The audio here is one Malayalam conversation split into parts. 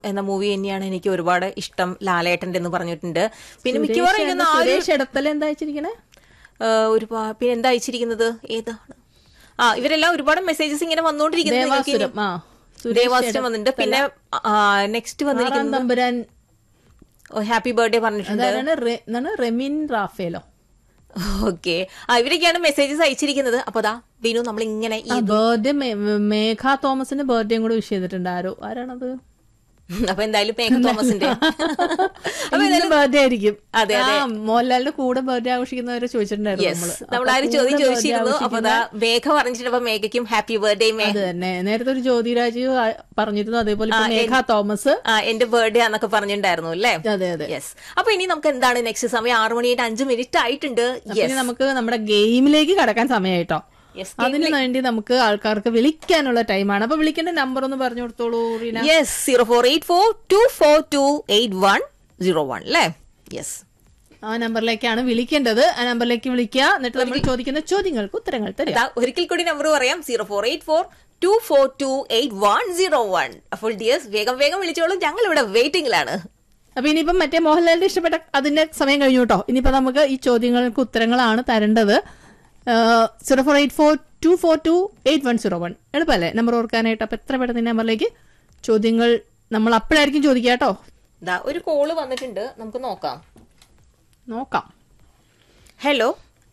എന്ന മൂവി തന്നെയാണ് എനിക്ക് ഒരുപാട് ഇഷ്ടം ലാലേട്ടന്റെ എന്ന് പറഞ്ഞിട്ടുണ്ട് പിന്നെ മിക്കവാറും സുരേഷ് എനിക്ക് നാല് സുരേഷ് ഇടത്തല എന്താ വെച്ചിരിക്കണേ ഒരുപാട് പിന്നെ എന്താ അയച്ചിരിക്കുന്നത് ഏതാണ് ആ ഇവരെല്ലാം ഒരുപാട് മെസ്സേജസ് ഇങ്ങനെ വന്നുകൊണ്ടിരിക്കുന്നത് നിങ്ങൾക്ക് ഇനി- ദേവാസുരം ആ ദേവാസുരം വന്നിട്ടുണ്ട് പിന്നെ നെക്സ്റ്റ് ആറാം വന്നിരിക്കുന്നത് തമ്പുരാൻ ഹാപ്പി ബർത്ത്ഡേ പറഞ്ഞിട്ടുണ്ട് അതാണ് റെ- എന്താണ് റെമിൻ റാഫേലോ ഓക്കെ ആ ഇവരൊക്കെയാണ് മെസ്സേജസ് അയച്ചിരിക്കുന്നത് അപ്പൊ ദാ ബിനു നമ്മൾ ഇങ്ങനെ ഈ ബർത്ത്ഡേ മേഘ തോമസിന്റെ ബർത്ത്ഡേയും കൂടെ വിഷ് ചെയ്തിട്ടുണ്ട് ആരോ ആരാണത് അപ്പൊ എന്തായാലും മേഘ തോമസിന്റെ അപ്പൊ ഇന്ന് ബർത്ത്ഡേ ആയിരിക്കും അതെ, ആ മോഹൻലാലിന്റെ കൂടെ ബർത്ത്ഡേ ആഘോഷിക്കുന്നവരെ ചോദിച്ചിട്ടുണ്ടായിരുന്നു യെസ് നമ്മള് നമ്മൾ അപ്പൊ ആരും ചോദ്യം കൂടെ birthday ചോദിച്ചിരുന്നു അപ്പൊ ദാ മേഘ പറഞ്ഞിട്ടുണ്ട് അപ്പൊ മേഘയ്ക്കും ഹാപ്പി ബർത്ത്ഡേ മേ അത് തന്നെ നേരത്തെ ഒരു ജ്യോതിരാജ് ആ പറഞ്ഞിരുന്നു അതേപോലെ ഇപ്പൊ മേഘ തോമസ് ആ എന്റെ ബർത്ത്ഡേ ആന്നൊക്കെ പറഞ്ഞിട്ടുണ്ടായിരുന്നു അല്ലേ അതെ അതെ യെസ് അപ്പൊ ഇനി നമുക്ക് എന്താണ് നെക്സ്റ്റ് സമയം ആറു മണിയായിട്ട് അഞ്ച് മിനിറ്റ് ആയിട്ടുണ്ട് ഇനി നമുക്ക് നമ്മുടെ ഗെയിമിലേക്ക് കടക്കാൻ സമയമായിട്ടോ യെസ് അതിനു വേണ്ടി നമുക്ക് ആൾക്കാർക്ക് വിളിക്കാനുള്ള ടൈമാണ് അപ്പൊ വിളിക്കേണ്ട നമ്പർ ഒന്ന് പറഞ്ഞു കൊടുത്തോളൂ Reena yes zero four eight four two four two eight one zero one അല്ലേ യെസ് ആ നമ്പറിലേക്കാണ് വിളിക്കേണ്ടത് ആ നമ്പറിലേക്ക് വിളിക്കുക എന്നിട്ട് നമ്മൾ ചോദിക്കുന്ന ചോദ്യങ്ങൾക്ക് ഉത്തരങ്ങൾ തരിക ദാ ഒരിക്കൽ കൂടി നമ്പർ പറയാം zero four eight four two four two eight one zero one അപ്പോൾ ഡിയേഴ്സ് വേഗം വേഗം വിളിച്ചോളൂ ഞങ്ങൾ ഇവിടെ വെയിറ്റിംഗിലാണ് അപ്പൊ ഇനിയിപ്പം മറ്റേ മോഹൻലാലിന്റെ ഇഷ്ടപ്പെട്ട അതിന്റെ സമയം കഴിഞ്ഞു കേട്ടോ ഇനിയിപ്പോ നമുക്ക് ഈ ചോദ്യങ്ങൾക്ക് ഉത്തരങ്ങളാണ് തരേണ്ടത് zero four eight four two four two eight one zero one എളുപ്പമല്ലേ നമ്പർ ഓർക്കാനായിട്ട് അപ്പൊ എത്ര പെട്ടെന്ന് ഈ നമ്പറിലേക്ക് ചോദ്യങ്ങൾ നമ്മൾ അപ്പോഴായിരിക്കും ചോദിക്കുക കേട്ടോ ദാ ഒരു കോള് വന്നിട്ടുണ്ട് നമുക്ക് നോക്കാം നോക്കാം ഹലോ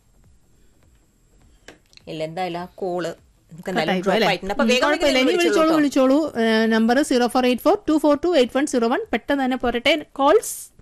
ഇല്ല എന്തായാലും ആ കോള് നമുക്ക് എന്തായാലും കട്ടായിപ്പോയി drop അല്ലേ? ആയിട്ടുണ്ട്. അപ്പൊ ഉം, വേഗം കുഴപ്പമില്ല. വേഗം ഇനി വിളിച്ചോളൂ വിളിച്ചോളൂ കേട്ടോ. വിളിച്ചോളൂ number zero four eight four two four two eight one zero one പെട്ടെന്ന് തന്നെ പോരട്ടെ കോൾസ്